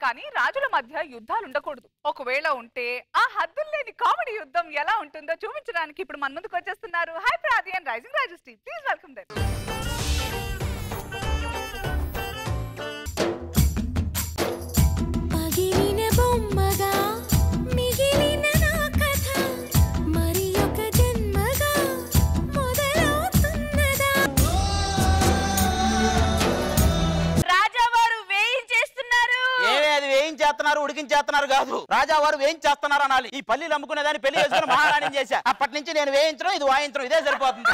కానీ రాజుల మధ్య యుద్ధాలు ఉండకూడదు ఒకవేళ ఉంటే ఆ హద్దులు లేని కామెడీ యుద్ధం ఎలా ఉంటుందో చూపించడానికి ఇప్పుడు మన ముందుకు వచ్చేస్తున్నారు హై ప్రాది and rising Raju Steve please welcome them పగిలిన బొమ్మగా మిగిలిన నా కథ మరి ఒక జన్మగా మొదలవుతున్నదా రాజావారు వేయించేస్తున్నారు ఏమే అది వేయించేస్తున్నారు ఉడికించేస్తున్నారు కాదు రాజా వారు వేయించేస్తున్నారు అనాలి ఈ పల్లీలు అమ్ముకునే దాన్ని పెళ్లి చేసుకుని మహారాణి చేశా అప్పటి నుంచి నేను వేయించడం ఇది వాయించడం ఇదే సరిపోతుంది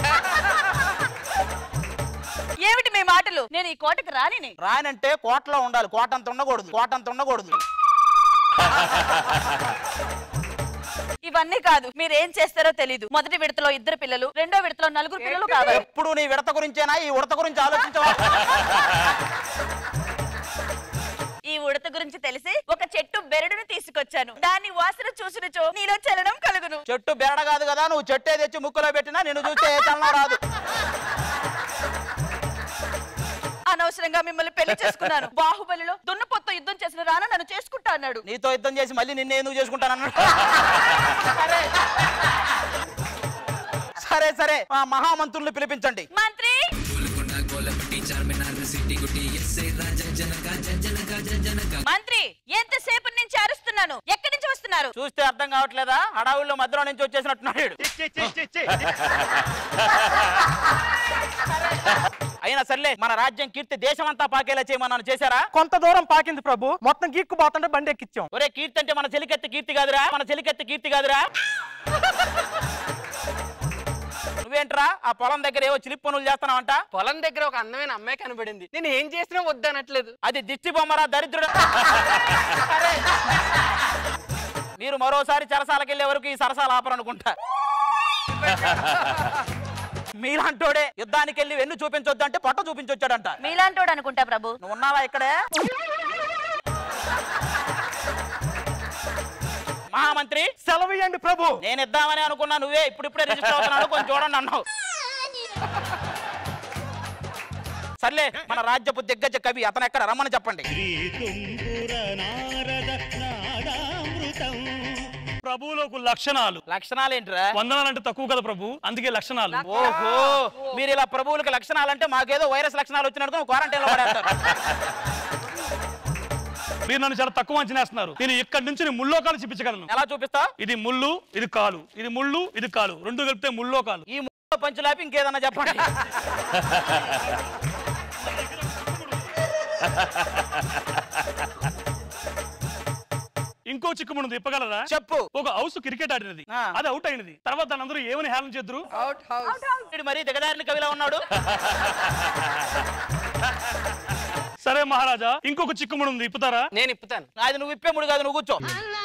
ఏమిటి మీ మాటలు నేను ఈ కోటకు రానిని రానంటే కోటలో ఉండాలి కోటంత ఉండకూడదు కోటంత ఉండకూడదు ఇవన్నీ కాదు మీరేం చేస్తారో తెలీదు మొదటి విడతలో ఇద్దరు పిల్లలు రెండో విడతలో నలుగురు పిల్లలు కావాలి ఎప్పుడు నీ విడత గురించేనా ఈ ఉడత గురించి ఆలోచించవా ఈ ఉడత గురించి తెలిసి ఒక చెట్టు బెరడును తీసుకొచ్చాను దాని వాసన చూసినచో నీలో చలనం కలుగును చెట్టు బెరడ కాదు కదా నువ్వు చెట్టే తెచ్చి ముక్కులో పెట్టినా నిన్ను చూస్తే ఏ చలనం రాదు అనవసరంగా మిమ్మల్ని పెళ్లి చేసుకున్నాను బాహుబలిలో దున్నపోత్తో యుద్ధం చేసిన రానా నన్ను చేసుకుంటా అన్నాడు నీతో యుద్ధం చేసి మళ్ళీ నిన్ను ఎందుకు చేసుకుంటానన్నాడు సరే సరే ఆ మహామంత్రుల్ని పిలిపించండి మంత్రి మంత్రి ఎంతసేపటి నుంచి అరుస్తున్నాను ఎక్కడి నుంచి వస్తున్నారు చూస్తే అర్థం కావట్లేదా హడావుల్లో మధ్యలో నుంచి వచ్చేసినట్టున్నాడు వీడు. అయినా సర్లే మన రాజ్యం కీర్తి దేశమంతా పాకేలా చేయమని చేశారా కొంత దూరం పాకింది ప్రభు మొత్తం గీక్కుపోతుంటే బండి ఎక్కిచ్చాం ఒరే కీర్తి అంటే మన చెలికెత్తి కీర్తి కాదురా మన చెలికెత్తి కీర్తి కాదురా నువ్వేంట్రా ఆ పొలం దగ్గర ఏవో చిలిప్ పనులు చేస్తున్నావంట పొలం దగ్గర ఒక అందమైన అమ్మాయి కనబడింది నేను ఏం చేసినా వద్దనట్లేదు అది దిష్టి బొమ్మరా దరిద్రుడు మీరు మరోసారి చెరసాలకు వెళ్ళే వరకు ఈ సరసాల ఆపరనుకుంటా మీలాంటోడే యుద్ధానికి వెళ్ళి వెన్ను చూపించొద్దు అంటే పొట్ట చూపించొచ్చాడంట మీలాంటోడు అనుకుంటా ప్రభు నువ్వు ఉన్నావా ఇక్కడే మహామంత్రి సెలవు ఇవ్వండి ప్రభు నేను ఇద్దామని అనుకున్నా నువ్వే ఇప్పుడిప్పుడే రిజిస్టర్ అవుతున్నాడు కొంచెం చూడండి అన్నావు సర్లే మన రాజ్యపు దిగ్గజ కవి అతను ఎక్కడ రమ్మని చెప్పండి ప్రభువులకు లక్షణాలు లక్షణాలు ఏంటిరా వందనాలంటే తక్కువ కదా ప్రభు అందుకే లక్షణాలు ఓహో మీరు ఇలా ప్రభువులకి లక్షణాలంటే మాకేదో వైరస్ లక్షణాలు వచ్చినట్టు క్వారంటైన్ లో పడేస్తారు మీరు నన్ను చాలా తక్కువ అంచనేస్తున్నారు నేను ఇక్కడి నుంచి నేను ముల్లోకాలు చూపించగలను ఎలా చూపిస్తావు ఇది ముళ్ళు ఇది కాలు ఇది ముళ్ళు ఇది కాలు రెండు కలిపితే ముల్లోకాలు ఈ మూడో పంచులాపి ఇంకేదన్నా చెప్పండి ఇంకో చిక్కుముందు ఇప్పగలరా చెప్పు ఒక హౌస్ క్రికెట్ ఆడినది ఆ. అది అవుట్ అయినది తర్వాత దాని అందరూ ఏమని హేళన చేద్దరు అవుట్ హౌస్ వీడు మరీ దిగదారిని కవిలా ఉన్నాడు సరే మహారాజా ఇంకొక చిక్కుముడు ఉంది ఇప్పుతారా నేను ఇప్పుతాను అది నువ్వు ఇప్పే ముడు కాదు నువ్వు కూర్చో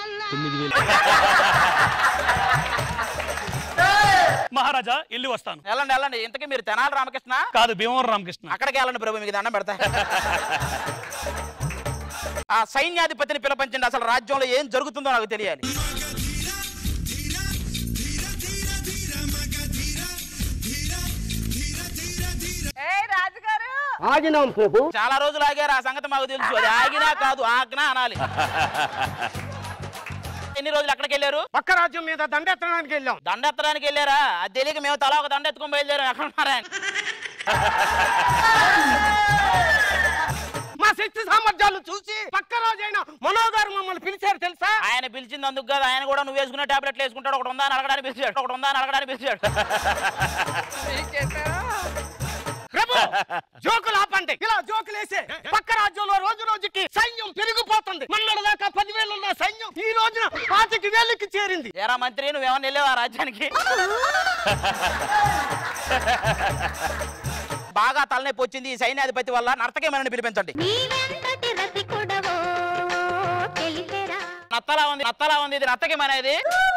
మహారాజా వెళ్ళి వస్తాను వెళ్ళండి వెళ్ళండి ఇంతకీ మీరు తెనాలి రామకృష్ణ కాదు భీమవరం రామకృష్ణ అక్కడికి వెళ్ళండి ప్రభు మీకు దండం పెడతా ఆ సైన్యాధిపతిని పిలపించండి అసలు రాజ్యంలో ఏం జరుగుతుందో నాకు తెలియాలి ఏ రాజుగారు ఆగినాం ప్రభు చాలా రోజులు ఆగారు ఆ సంగతి మాకు తెలుసు అది ఆగినా కాదు ఆజ్ఞ అనాలి ఎన్ని రోజులు ఎక్కడికి వెళ్ళారు పక్క రాజ్యం మీద దండెత్తడానికి వెళ్ళాం దండెత్తడానికి వెళ్ళారా అది తెలియక మేము తలా ఒక దండ ఎత్తుకొని బయలుదేరాం ఎక్కడ ఉన్నారా ఆయన? మా శక్తి సామర్థ్యాలు చూసి పక్క రాజైన మనోగారు మమ్మల్ని పిలిచారు తెలుసా ఆయన పిలిచింది అందుకు కాదు ఆయన కూడా నువ్వు వేసుకునే టాబ్లెట్లు వేసుకుంటాడు ఒకటి ఉందా అని అడగడానికి పిలిచాడు ఒకటి ఉందా అని అడగడానికి పిలిచాడు ప్రభు జోకులు ఆపండి ఇలా జోకులు వేసే పక్క రాజ్యంలో రోజు రోజుకి సైన్యం పెరిగిపోతుంది మన్నడ దాకా పదివేలు ఉన్న సైన్యం ఈ రోజున పాతికి వేలకి చేరింది ఏరా మంత్రి నువ్వేమన్నా వెళ్ళావా రాజ్యానికి బాగా తలనొప్పి వచ్చింది ఈ సైన్యాధిపతి వల్ల నర్తకేమని పిలిపించండి నీవెంతటి రసికుడవో తెలిపెరా నత్తలా ఉంది నత్తలా ఉంది ఇది నత్తకేమనేది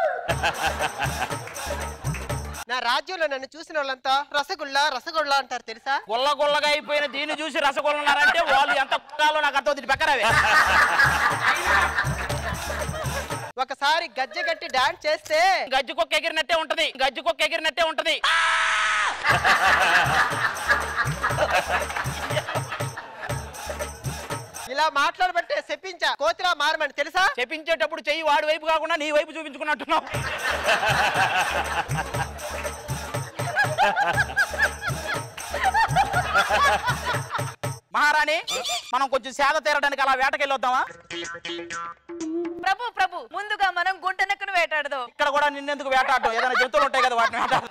నా రాజ్యంలో నన్ను చూసిన వాళ్ళంతా రసగుల్లా రసగుల్లా అంటారు తెలుసా గుల్ల గుల్లగా అయిపోయిన దీన్ని చూసి రసగొల్లన్నారంటే వాళ్ళు ఎంత కుట్టాలో నాకు అర్థం పక్కనవే ఒకసారి గజ్జె గట్టి డాన్స్ చేస్తే గజ్జి కుక్క ఎగిరినట్టే ఉంటది గజ్జి కుక్క ఎగిరినట్టే ఉంటది ఇలా మాట్లాడబట్టి అంటే చెప్పించా కోతిలా మారమని తెలుసా చెప్పించేటప్పుడు చెయ్యి వాడి వైపు కాకుండా నీ వైపు చూపించుకున్నట్టున్నావు మహారాణి మనం కొంచెం సేద తీరడానికి అలా వేటకెళ్ళి వద్దామా ప్రభు ప్రభు ముందుగా మనం గుంటనక్కను వేటాడదాం ఇక్కడ కూడా నిన్నెందుకు వేటాడటం ఏదైనా జంతువులు ఉంటాయి కదా వాటిని వేటాడటం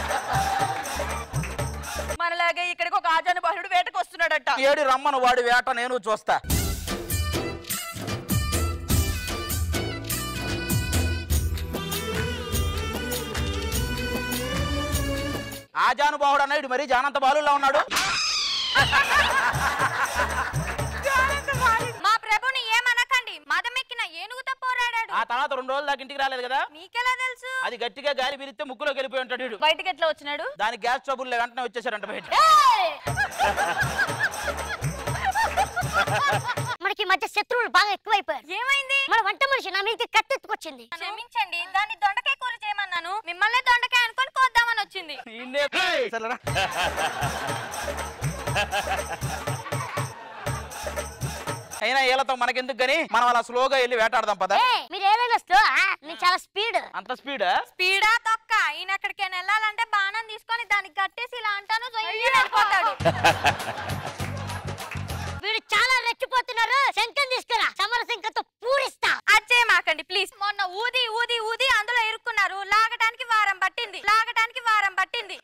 మనలాగే ఇక్కడికి ఒక ఆజాను బాహుడు వేటకు వస్తున్నాడట ఏడు రమ్మను వాడి వేట నేను చూస్తా ఆజానుబాహుడు అన్నాడు మరీ జానంత బాలులా ఉన్నాడు మా ప్రభుని ఏమనకండి మదమెక్కిన ఏనుగుతో పోరాడాడు ఆ తర్వాత రెండు రోజుల దాకా ఇంటికి రాలేదు కదా మీకెలా తెలుసు అది గట్టిగా గాలి పిలిస్తే ముక్కులోకి వెళ్ళిపోయి ఉంటాడు వీడు. బయటికి ఎట్లా వచ్చినాడు దానికి గ్యాస్ ట్రబుల్ వెంటనే వచ్చేసాడంట బయట మనకి ఈ మధ్య శత్రువులు బాగా ఎక్కువైపోయారు ఏమైంది మన వంట మనిషి నా మీదకి కత్తెత్తుకొచ్చింది క్షమించండి దాన్ని దొండకాయ కూర చేయమన్నాను మిమ్మల్ని దొండకాయ అనుకొని కోద్దామని వచ్చింది ఈయన్నే అసలురా. అయినా వీళ్ళతో మనకెందుకు గని మనం అలా స్లోగా వెళ్ళి వేటాడదాం పద మీరు ఏదైనా స్లో నేను చాలా స్పీడ్ అంత స్పీడ్ స్పీడా తొక్క ఈయన ఎక్కడికైనా వెళ్ళాలంటే బాణం తీసుకొని దానికి కట్టేసి ఇలా అంటాను వెళ్ళిపోతాడు వీడు చాలా రెచ్చిపోతున్నారు శంఖం తీసుకురా సమర శంఖంతో పూరిస్తా అచ్చే మాకండి ప్లీజ్ మొన్న ఊది ఊది ఊది అందులో ఇరుక్కున్నారు లాగడానికి వారం పట్టింది లాగడానికి వారం పట్టింది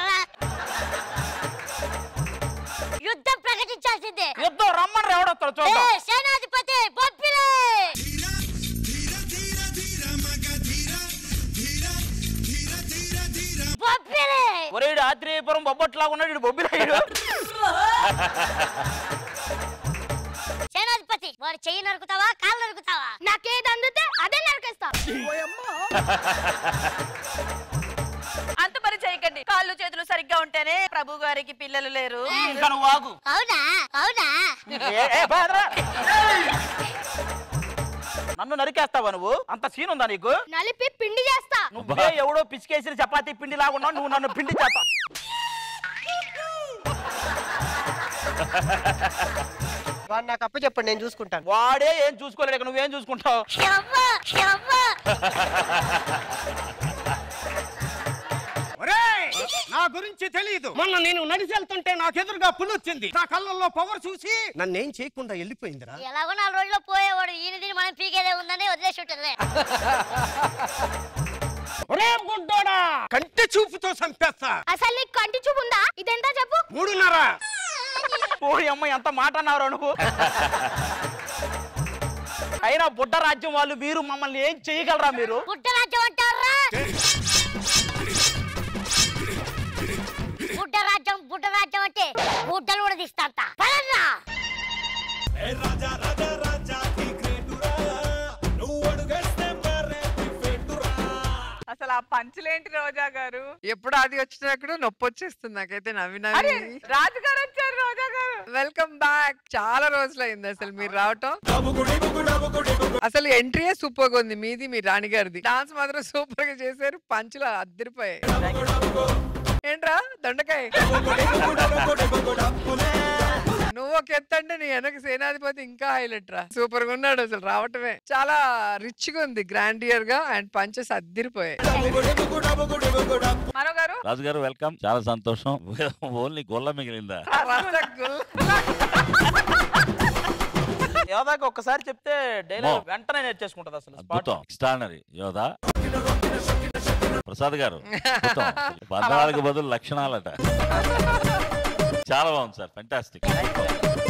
యుద్ధం ప్రకటించాల్సిందే యుద్ధం రమ్మని ఎవడొస్తాడు చూద్దాం ఏ, సేనాధిపతి బొబ్బిలే బొబ్బిలే ఒరేడు ఆత్రేయపురం బొబ్బట్లాగా ఉన్నాడు వీడు బొబ్బిలాయుడు సేనాధిపతి వాడు చెయ్యి నరుకుతావా కాళ్ళు నరుకుతావా నాకేది అందుతే అదే నరికేస్తా అంత పని చేయకండి కాళ్ళు చేతులు సరిగ్గా ఉంటేనే ప్రభు గారికి పిల్లలు లేరు ఇంకా నువ్వు ఆగు అవునా అవునా ఏ, ఏ, బాధరా. నన్ను నరికేస్తావా నువ్వు అంత సీన్ ఉందా నీకు నలిపి పిండి చేస్తా నువ్వే ఎవడో పిసికేసిన చపాతీ పిండి లాగున్నావు నువ్వు నన్ను పిండి చేస్తా వాడు నాకు అప్పు చెప్పండి నేను చూసుకుంటాను వాడే ఏం చూసుకోలేడు ఇక నువ్వేం చూసుకుంటావు యవ్వా, యవ్వా. ఒరేయ్! నా గురించి తెలియదు మొన్న నేను నడిచి వెళ్తుంటే నాకు ఎదురుగా పులి వచ్చింది నా కళ్ళల్లో పవర్ చూసి నన్నేం చేయకుండా వెళ్ళిపోయిందిరా ఎలాగో నాలుగు రోజుల్లో పోయేవాడు ఈయన దీన్ని మనం పీకేదే ఉందని వదిలేసి ఉంటుంది ఒరే గుడ్డోడా కంటి చూపుతో చంపేస్తా అసలు నీకు కంటి చూపు ఉందా ఇదెంత చెప్పు మూడున్నర ఓ అమ్మ ఎంత మాట అన్నావు నువ్వు అయినా బుడ్డ రాజ్యం వాళ్ళు మీరు మమ్మల్ని ఏం చేయగలరా మీరు పుట్టరాజ్యం అంటారా బుడ్డరాజ్యం బుడ్డరాజ్యం అంటే బుడ్డలు కూడా తీస్తా పదన్నా అసలు ఆ పంచులేంటి రోజా గారు ఎప్పుడు అది వచ్చినప్పుడు నొప్పి వచ్చేస్తుంది నాకైతే నవ్వి అరే నవ్వి రాజుగారు వచ్చారు రోజా గారు వెల్కమ్ బ్యాక్ చాలా రోజులైంది అసలు మీరు రావటం అసలు ఎంట్రీయే సూపర్ గా ఉంది మీది మీ రాణిగారిది డాన్స్ మాత్రం సూపర్ గా చేశారు పంచులు అద్దరిపోయాయి ఏంట్రా దొండకాయ నువ్వు ఒక ఎత్తు అంటే నీ వెనక సేనాధిపతి ఇంకా హైలైట్ రా సూపర్ గా ఉన్నాడు అసలు రావటమే చాలా రిచ్ గా ఉంది గ్రాండియర్ గా అండ్ పంచెస్ అద్దరిపోయాయి మనో గారు రాజుగారు వెల్కమ్ చాలా సంతోషం ఓన్లీ గొల్ల మిగిలిందా రసగుల్ల యోధాకి ఒక్కసారి చెప్తే డైలాగ్ వెంటనే నేర్చేసుకుంటది అసలు spot. అద్భుతం ఎక్స్ట్రానరీ యోధా ప్రసాద్ గారు అద్భుతం బంధనాలకు బదులు లక్షణాలట చాలా బాగుంది సార్ ఫెంటాస్టిక్